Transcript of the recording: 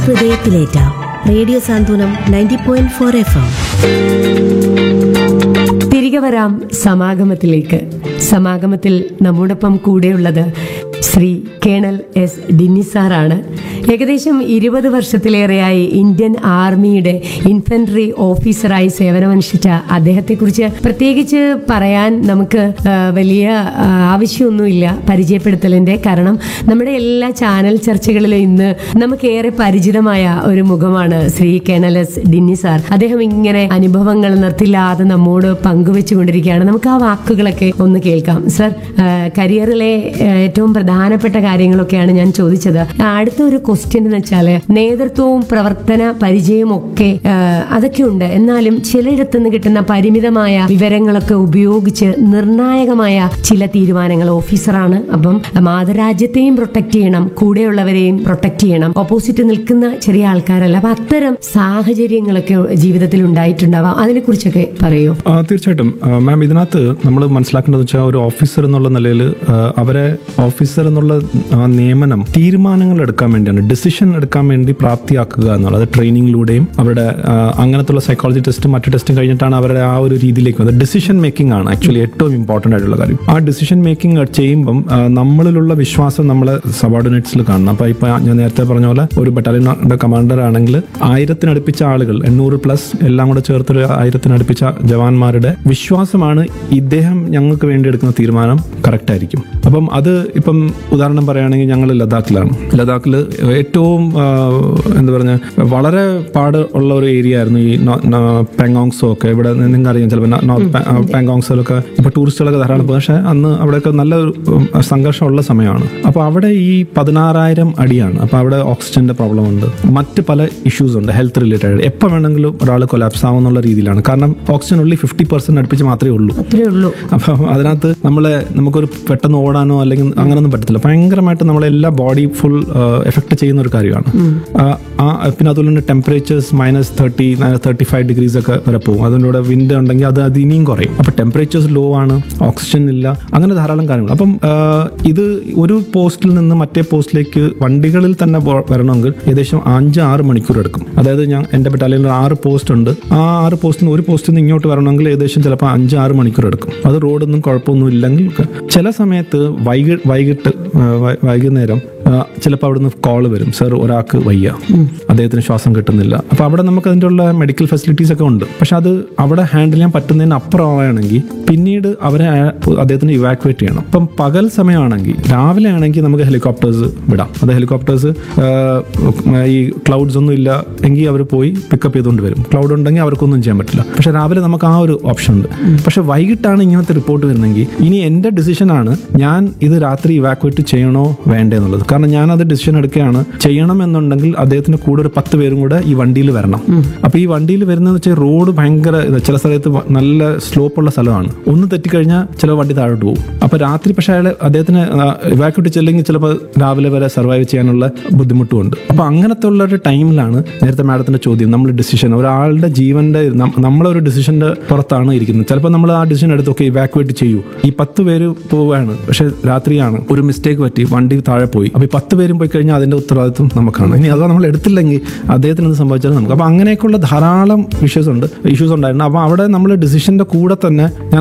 ഹൃദയത്തിലേറ്റ radio സാന്ത്വനം ninety point four F M തിരികെ വരാം സമാഗമത്തിലേക്ക് സമാഗമത്തിൽ നമ്മോടൊപ്പം കൂടെയുള്ളത് ശ്രീ കേണൽ എസ് ഡിന്നിസാറാണ് ഏകദേശം ഇരുപത് വർഷത്തിലേറെയായി ഇന്ത്യൻ ആർമിയുടെ ഇൻഫൻട്രി ഓഫീസറായി സേവനമനുഷ്ഠിച്ച അദ്ദേഹത്തെക്കുറിച്ച് പ്രത്യേകിച്ച് പറയാൻ നമുക്ക് ആ, വലിയ ആ, ആവശ്യമൊന്നുമില്ല പരിചയപ്പെടുത്തലിന്റെ കാരണം നമ്മുടെ എല്ലാ ചാനൽ ചർച്ചകളിലും ഇന്ന് നമുക്കേറെ പരിചിതമായ ഒരു മുഖമാണ് Sri colonel S Dinny sir അദ്ദേഹം ഇങ്ങനെ അനുഭവങ്ങൾ നിർത്തില്ലാതെ നമ്മോട് പങ്കുവെച്ചുകൊണ്ടിരിക്കുകയാണ് നമുക്ക് ആ വാക്കുകളൊക്കെ ഒന്ന് കേൾക്കാം സർ ആ, കരിയറിലെ ആ, ഏറ്റവും പ്രധാനപ്പെട്ട കാര്യങ്ങളൊക്കെയാണ് ഞാൻ ചോദിച്ചത് ആ, അടുത്ത ഒരു ക്വസ്റ്റ്യൻ എന്ന് വെച്ചാൽ നേതൃത്വവും പ്രവർത്തന പരിചയവും ഒക്കെ ആ, അതൊക്കെ ഉണ്ട് എന്നാലും ചിലയിടത്തു നിന്ന് കിട്ടുന്ന പരിമിതമായ വിവരങ്ങളൊക്കെ ഉപയോഗിച്ച് നിർണായകമായ ചില തീരുമാനങ്ങൾ ഓഫീസറാണ് അപ്പം മാതൃരാജ്യത്തെയും പ്രൊട്ടക്ട് ചെയ്യണം കൂടെയുള്ളവരെയും പ്രൊട്ടക്ട് ചെയ്യണം ഓപ്പോസിറ്റ് നിൽക്കുന്ന ചെറിയ ആൾക്കാരല്ല അപ്പൊ അത്തരം സാഹചര്യങ്ങളൊക്കെ ജീവിതത്തിൽ ഉണ്ടായിട്ടുണ്ടാവാം അതിനെക്കുറിച്ചൊക്കെ പറയൂ ആ, തീർച്ചയായിട്ടും ആ, മാം ഇതിനകത്ത് നമ്മൾ മനസ്സിലാക്കേണ്ടത് വെച്ചാൽ ഒരു ഓഫീസർ എന്നുള്ള നിലയിൽ ആ, അവരെ ഓഫീസർ എന്നുള്ള ആ, നിയമനം തീരുമാനങ്ങൾ എടുക്കാൻ വേണ്ടിയാണ് ഡിസിഷൻ എടുക്കാൻ വേണ്ടി പ്രാപ്തിയാക്കുക എന്നുള്ളത് ട്രെയിനിങ്ങിലൂടെയും അവരുടെ ആ, അങ്ങനത്തുള്ള സൈക്കോളജി ടെസ്റ്റും മറ്റു ടെസ്റ്റും കഴിഞ്ഞിട്ടാണ് അവരുടെ ആ ഒരു രീതിയിലേക്ക് വന്നത് ഡിസിഷൻ മേക്കിംഗ് ആണ് ആക്ച്വലി ഏറ്റവും ഇമ്പോർട്ടൻ്റ് ആയിട്ടുള്ള കാര്യം ആ ഡിസിഷൻ മേക്കിംഗ് ചെയ്യുമ്പം ആ, നമ്മളിലുള്ള വിശ്വാസം നമ്മളെ സബോർഡിനേറ്റ്സിൽ കാണണം അപ്പൊ ഇപ്പൊ ഞാൻ നേരത്തെ പറഞ്ഞ പോലെ ഒരു ബറ്റാലിയനുടെ കമാൻഡർ ആണെങ്കിൽ ആയിരത്തിനടുപ്പിച്ച ആളുകൾ എണ്ണൂറ് പ്ലസ് എല്ലാം കൂടെ ചേർത്തൊരു ആയിരത്തിനടുപ്പിച്ച ജവാന്മാരുടെ വിശ്വാസമാണ് ഇദ്ദേഹം ഞങ്ങൾക്ക് വേണ്ടി എടുക്കുന്ന തീരുമാനം കറക്റ്റ് ആയിരിക്കും അപ്പം അത് ഇപ്പം ഉദാഹരണം പറയുകയാണെങ്കിൽ ഞങ്ങൾ ലഡാക്കിലാണ് ലഡാക്കിൽ ഏറ്റവും ആ, എന്താ പറഞ്ഞ വളരെ പാട് ഉള്ള ഒരു ഏരിയ ആയിരുന്നു ഈ നോ- നോ- പെങ്കോങ്സോ ഒക്കെ ഇവിടെ നിങ്ങൾക്ക് അറിയാം ചിലപ്പോൾ നോർത്ത് പെ- ആ, പെങ്കോങ്സിലൊക്കെ ഇപ്പൊ ടൂറിസ്റ്റുകളൊക്കെ ധാരാളം പോകും പക്ഷേ അന്ന് അവിടെയൊക്കെ നല്ല ഒരു ഉം, സംഘർഷമുള്ള സമയമാണ് അപ്പോൾ അവിടെ ഈ പതിനാറായിരം അടിയാണ് അപ്പോൾ അവിടെ ഓക്സിജന്റെ പ്രോബ്ലം ഉണ്ട് മറ്റ് പല ഇഷ്യൂസ് ഉണ്ട് ഹെൽത്ത് റിലേറ്റഡ് എപ്പോൾ വേണമെങ്കിലും ഒരാൾ കൊലാപ്സ് ആവുന്നുള്ള രീതിയിലാണ് കാരണം ഓക്സിജൻ ഉള്ളി ഫിഫ്റ്റി പെർസെന്റ് അടുപ്പിച്ച് മാത്രമേ ഉള്ളൂ അത്രേ ഉള്ളൂ അപ്പം അതിനകത്ത് നമ്മളെ നമുക്കൊരു പെട്ടെന്ന് ഓടാനോ അല്ലെങ്കിൽ അങ്ങനൊന്നും പറ്റത്തില്ല ഭയങ്കരമായിട്ട് നമ്മളെ എല്ലാ ബോഡി ഫുൾ എഫക്ട് ചെയ്യുന്ന ഒരു കാര്യമാണ് ആ, ആ പിന്നെ അതുപോലെ തന്നെ temperatures minus thirty thirty five degrees ഒക്കെ വരെ പോകും അതിൻ്റെ കൂടെ വിൻഡ് ഉണ്ടെങ്കിൽ അത് അത് ഇനിയും കുറയും അപ്പോൾ ടെമ്പറേച്ചേഴ്സ് ലോ ആണ് ഓക്സിജൻ ഇല്ല അങ്ങനെ ധാരാളം കാര്യങ്ങൾ അപ്പം ആ, ഇത് ഒരു പോസ്റ്റിൽ നിന്ന് മറ്റേ പോസ്റ്റിലേക്ക് വണ്ടികളിൽ തന്നെ പോ- വരണമെങ്കിൽ ഏകദേശം അഞ്ച് ആറ് മണിക്കൂർ എടുക്കും അതായത് ഞാൻ എൻ്റെ ബറ്റാലിയനിൽ ആറ് പോസ്റ്റ് ഉണ്ട് ആ ആറ് പോസ്റ്റിൽ നിന്ന് ഒരു പോസ്റ്റിൽ നിന്ന് ഇങ്ങോട്ട് വരണമെങ്കിൽ ഏകദേശം ചിലപ്പോൾ അഞ്ച് ആറ് മണിക്കൂർ എടുക്കും അത് റോഡൊന്നും കുഴപ്പമൊന്നും ഇല്ലെങ്കിൽ ചില സമയത്ത് വൈകി വൈകിട്ട് ആ, വൈ- വൈകുന്നേരം ചിലപ്പോൾ അവിടുന്ന് കോൾ വരും സർ ഒരാൾക്ക് വയ്യ അദ്ദേഹത്തിന് ശ്വാസം കിട്ടുന്നില്ല അപ്പോൾ അവിടെ നമുക്ക് അതിൻ്റെ ഉള്ള മെഡിക്കൽ ഫെസിലിറ്റീസ് ഒക്കെ ഉണ്ട് പക്ഷെ അത് അവിടെ ഹാൻഡിൽ ചെയ്യാൻ പറ്റുന്നതിന് അപ്പുറമാണെങ്കിൽ പിന്നീട് അവരെ ആ- അദ്ദേഹത്തിന് ഇവാക്യുവേറ്റ് ചെയ്യണം ഇപ്പം പകൽ സമയമാണെങ്കിൽ രാവിലെ ആണെങ്കിൽ നമുക്ക് ഹെലികോപ്റ്റേഴ്സ് വിടാം അത് ഹെലികോപ്റ്റേഴ്സ് ഈ ക്ലൗഡ്സ് ഒന്നും ഇല്ല എങ്കിൽ അവർ പോയി പിക്കപ്പ് ചെയ്തുകൊണ്ട് വരും ക്ലൗഡ് ഉണ്ടെങ്കിൽ അവർക്കൊന്നും ചെയ്യാൻ പറ്റില്ല പക്ഷെ രാവിലെ നമുക്ക് ആ ഒരു ഓപ്ഷൻ ഉണ്ട് പക്ഷെ വൈകിട്ടാണ് ഇങ്ങനത്തെ റിപ്പോർട്ട് വരുന്നെങ്കിൽ ഇനി എൻ്റെ ഡിസിഷനാണ് ഞാൻ ഇത് രാത്രി ഇവാക്യുവേറ്റ് ചെയ്യണോ വേണ്ടേ എന്നുള്ളത് കാരണം ഞാൻ അത് ഡിസിഷൻ എടുക്കുകയാണ് ചെയ്യണം എന്നുണ്ടെങ്കിൽ അദ്ദേഹത്തിന് കൂടെ ഒരു പത്ത് പേരും കൂടെ ഈ വണ്ടിയിൽ വരണം അപ്പൊ ഈ വണ്ടിയിൽ വരുന്നതെന്ന് വെച്ചാൽ റോഡ് ഭയങ്കര ഇത് ചില സ്ഥലത്ത് വ- നല്ല സ്ലോപ്പ് ഉള്ള സ്ഥലമാണ് ഒന്ന് തെറ്റിക്കഴിഞ്ഞാൽ ചില വണ്ടി താഴോട്ട് പോകും അപ്പൊ രാത്രി പക്ഷേ അയാൾ അദ്ദേഹത്തിന് ഇവാക്യുവേറ്റ് ചെയ്യില്ലെങ്കിൽ ചിലപ്പോൾ രാവിലെ വരെ സർവൈവ് ചെയ്യാനുള്ള ബുദ്ധിമുട്ടുമുണ്ട് അപ്പൊ അങ്ങനത്തെ ഉള്ള ഒരു ടൈമിലാണ് നേരത്തെ മാഡത്തിന്റെ ചോദ്യം നമ്മൾ ഡിസിഷൻ ഒരാളുടെ ജീവന്റെ നം- നമ്മളൊരു ഡിസിഷന്റെ പുറത്താണ് ഇരിക്കുന്നത് ചിലപ്പോൾ നമ്മൾ ആ ഡിസിഷൻ എടുത്ത് ഒക്കെ ഇവാക്യുവേറ്റ് ചെയ്യൂ ഈ പത്ത് പേര് പോവുകയാണ് പക്ഷെ രാത്രിയാണ് ഒരു മിസ്റ്റേക്ക് പറ്റി വണ്ടി താഴെ പോയി അപ്പൊ ഈ പത്ത് പേരും പോയി കഴിഞ്ഞാൽ അതിന്റെ ഉത്തരവാദിത്വം നമുക്കാണ് ഇനി അഥവാ നമ്മൾ എടുത്തില്ലെങ്കിൽ അദ്ദേഹത്തിന് എന്ത് സംഭവിച്ചാലും നമുക്ക് അപ്പൊ അങ്ങനെയൊക്കെയുള്ള ധാരാളം ഇഷ്യൂസ് ഉണ്ട് ഇഷ്യൂസ് ഉണ്ടായിരുന്നു അപ്പൊ അവിടെ നമ്മൾ ഡിസിഷന്റെ കൂടെ തന്നെ ഞാൻ